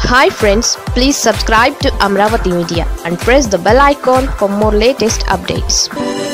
hi friends please subscribe to Amaravati media and press the bell icon for more latest updates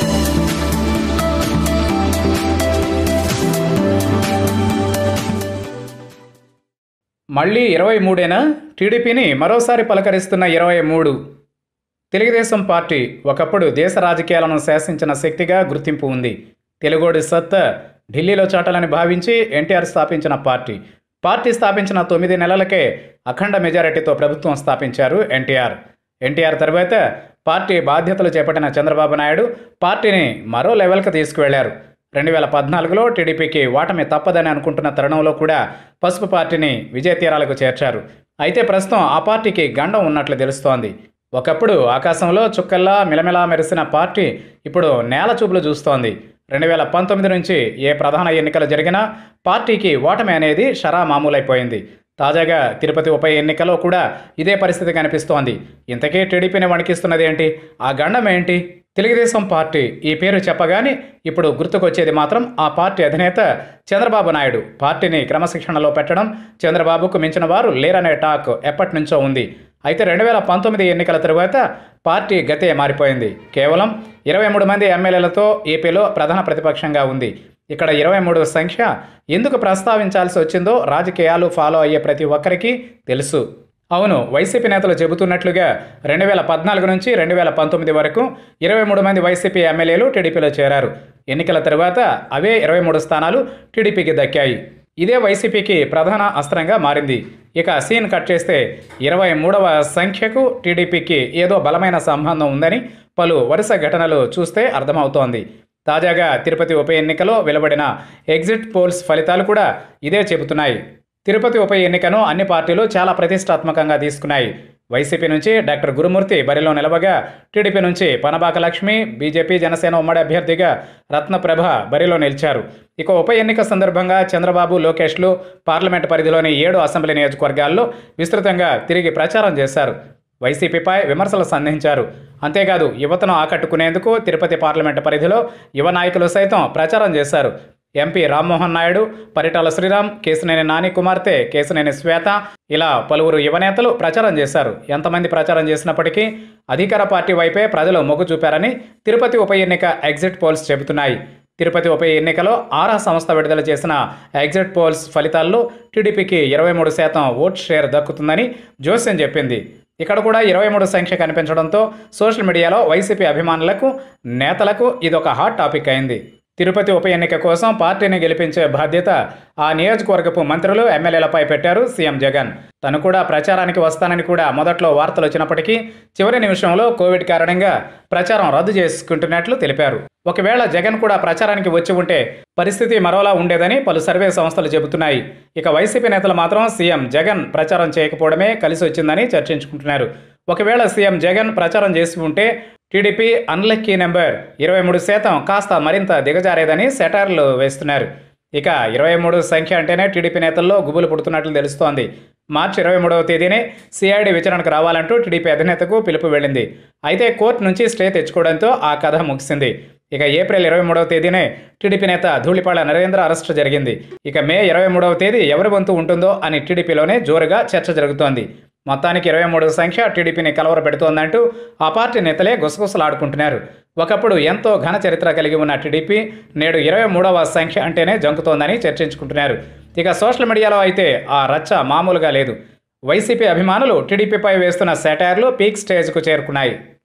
మళ్ళీ ఇరవై మూడేనా టీడీపీని మరోసారి పలకరిస్తున్న ఇరవై మూడు తెలుగుదేశం పార్టీ ఒకప్పుడు దేశ రాజకీయాలను శాసించిన శక్తిగా గుర్తింపు ఉంది తెలుగోడి సత్తా ఢిల్లీలో చాటాలని భావించి ఎన్టీఆర్ స్థాపించిన పార్టీ పార్టీ స్థాపించిన తొమ్మిది నెలలకే అఖండ మెజారిటీతో ప్రభుత్వం స్థాపించారు ఎన్టీఆర్ ఎన్టీఆర్ తర్వాత పార్టీ బాధ్యతలు చేపట్టిన చంద్రబాబు నాయుడు పార్టీని మరో లెవెల్కి తీసుకువెళ్లారు రెండు వేల పద్నాలుగులో టీడీపీకి ఓటమి తప్పదని అనుకుంటున్న తరుణంలో కూడా పసుపు పార్టీని విజయ తీరాలకు చేర్చారు అయితే ప్రస్తుతం ఆ పార్టీకి గండం ఉన్నట్లు తెలుస్తోంది ఒకప్పుడు ఆకాశంలో చుక్కల్లా మిలమిలా మెరిసిన పార్టీ ఇప్పుడు నేల చూపులు చూస్తోంది రెండు వేల పంతొమ్మిది నుంచి ఏ ప్రధాన ఎన్నికలు జరిగినా పార్టీకి ఓటమి అనేది షరా మామూలైపోయింది తాజాగా తిరుపతి ఉప ఎన్నికలో కూడా ఇదే పరిస్థితి కనిపిస్తోంది ఇంతకీ టీడీపీని వణికిస్తున్నది ఏంటి ఆ గండం ఏంటి తెలుగుదేశం పార్టీ ఈ పేరు చెప్పగానే ఇప్పుడు గుర్తుకొచ్చేది మాత్రం ఆ పార్టీ అధినేత చంద్రబాబు నాయుడు పార్టీని క్రమశిక్షణలో పెట్టడం చంద్రబాబుకు మించిన వారు లేరనే టాక్ ఎప్పటి నుంచో ఉంది అయితే రెండు వేల పంతొమ్మిది ఎన్నికల తరువాత పార్టీ గతే మారిపోయింది కేవలం ఇరవై మూడు మంది ఎమ్మెల్యేలతో ఏపీలో ప్రధాన ప్రతిపక్షంగా ఉంది ఇక్కడ ఇరవై మూడు సంఖ్య ఎందుకు ప్రస్తావించాల్సి వచ్చిందో రాజకీయాలు ఫాలో అయ్యే ప్రతి ఒక్కరికి తెలుసు అవును వైసీపీ నేతలు చెబుతున్నట్లుగా రెండు వేల పద్నాలుగు నుంచి రెండు వేల పంతొమ్మిది వరకు ఇరవై మూడు మంది వైసీపీ ఎమ్మెల్యేలు టీడీపీలో చేరారు ఎన్నికల తరువాత అవే ఇరవై మూడు స్థానాలు టీడీపీకి దక్కాయి ఇదే వైసీపీకి ప్రధాన అస్త్రంగా మారింది ఇక సీన్ కట్ చేస్తే ఇరవై మూడవ సంఖ్యకు టీడీపీకి ఏదో బలమైన సంబంధం ఉందని పలు వరుస ఘటనలు చూస్తే అర్థమవుతోంది తాజాగా తిరుపతి ఉప ఎన్నికలో వెలువడిన ఎగ్జిట్ పోల్స్ ఫలితాలు కూడా ఇదే చెబుతున్నాయి తిరుపతి ఉప ఎన్నికను అన్ని పార్టీలు చాలా ప్రతిష్టాత్మకంగా తీసుకున్నాయి వైసీపీ నుంచి డాక్టర్ గురుమూర్తి బరిలో నిలవగా టీడీపీ నుంచి పనబాక లక్ష్మి బీజేపీ జనసేన ఉమ్మడి అభ్యర్థిగా రత్నప్రభ బరిలో నిలిచారు ఇక ఉప ఎన్నిక సందర్భంగా చంద్రబాబు లోకేష్లు పార్లమెంటు పరిధిలోని ఏడు అసెంబ్లీ నియోజకవర్గాల్లో విస్తృతంగా తిరిగి ప్రచారం చేశారు వైసీపీపై విమర్శలు సంధించారు అంతేకాదు యువతను ఆకట్టుకునేందుకు తిరుపతి పార్లమెంటు పరిధిలో యువ నాయకులు సైతం ప్రచారం చేశారు ఎంపీ రామ్మోహన్ నాయుడు పరిటాల శ్రీరామ్ కేసినేని నాని కుమార్తె కేసినేని శ్వేత ఇలా పలువురు యువనేతలు ప్రచారం చేశారు ఎంతమంది ప్రచారం చేసినప్పటికీ అధికార పార్టీ వైపే ప్రజలు మొగ్గు చూపారని తిరుపతి ఉప ఎన్నిక ఎగ్జిట్ పోల్స్ చెబుతున్నాయి తిరుపతి ఉప ఎన్నికలో ఆరా సంస్థ విడుదల చేసిన ఎగ్జిట్ పోల్స్ ఫలితాల్లో టీడీపీకి ఇరవై మూడు శాతం ఓట్ షేర్ దక్కుతుందని జోస్యం చెప్పింది ఇక్కడ కూడా ఇరవై మూడు సంఖ్య కనిపించడంతో సోషల్ మీడియాలో వైసీపీ అభిమానులకు నేతలకు ఇదొక హాట్ టాపిక్ అయింది తిరుపతి ఉప ఎన్నిక కోసం పార్టీని గెలిపించే బాధ్యత ఆ నియోజకవర్గపు మంత్రులు ఎమ్మెల్యేలపై పెట్టారు సీఎం జగన్ తను కూడా ప్రచారానికి వస్తానని కూడా మొదట్లో వార్తలు వచ్చినప్పటికీ చివరి నిమిషంలో కోవిడ్ కారణంగా ప్రచారం రద్దు చేసుకుంటున్నట్లు తెలిపారు ఒకవేళ జగన్ కూడా ప్రచారానికి వచ్చి ఉంటే పరిస్థితి మరోలా ఉండేదని పలు సర్వే సంస్థలు చెబుతున్నాయి ఇక వైసీపీ నేతలు మాత్రం సీఎం జగన్ ప్రచారం చేయకపోవడమే కలిసి వచ్చిందని చర్చించుకుంటున్నారు ఒకవేళ సీఎం జగన్ ప్రచారం చేసి ఉంటే టీడీపీ అన్లక్కీ నెంబర్ ఇరవై మూడు శాతం కాస్త మరింత దిగజారేదని సెటార్లు వేస్తున్నారు ఇక ఇరవై మూడు సంఖ్య అంటేనే టీడీపీ నేతల్లో గుబులు పుడుతున్నట్లు తెలుస్తోంది మార్చి ఇరవై మూడవ తేదీనే సిఐడి విచారణకు రావాలంటూ టీడీపీ అధినేతకు పిలుపు వెళ్ళింది అయితే కోర్టు నుంచి స్టే తెచ్చుకోవడంతో ఆ కథ ముగిసింది ఇక ఏప్రిల్ ఇరవై మూడవ తేదీనే టీడీపీ నేత ధూళిపాళ నరేంద్ర అరెస్టు జరిగింది ఇక మే ఇరవై మూడవ తేదీ ఎవరి వంతు ఉంటుందో అని టీడీపీలోనే జోరుగా చర్చ జరుగుతోంది మొత్తానికి ఇరవై మూడు సంఖ్య టీడీపీని కలవర పెడుతోందంటూ ఆ పార్టీ నేతలే గుసగుసలాడుకుంటున్నారు ఒకప్పుడు ఎంతో ఘన చరిత్ర కలిగి ఉన్న టీడీపీ నేడు ఇరవై మూడవ సంఖ్య అంటేనే జంకుతోందని చర్చించుకుంటున్నారు ఇక సోషల్ మీడియాలో అయితే ఆ రచ్చ మామూలుగా లేదు వైసీపీ అభిమానులు టీడీపీపై వేస్తున్న సెటైర్లు పీక్ స్టేజ్కు చేరుకున్నాయి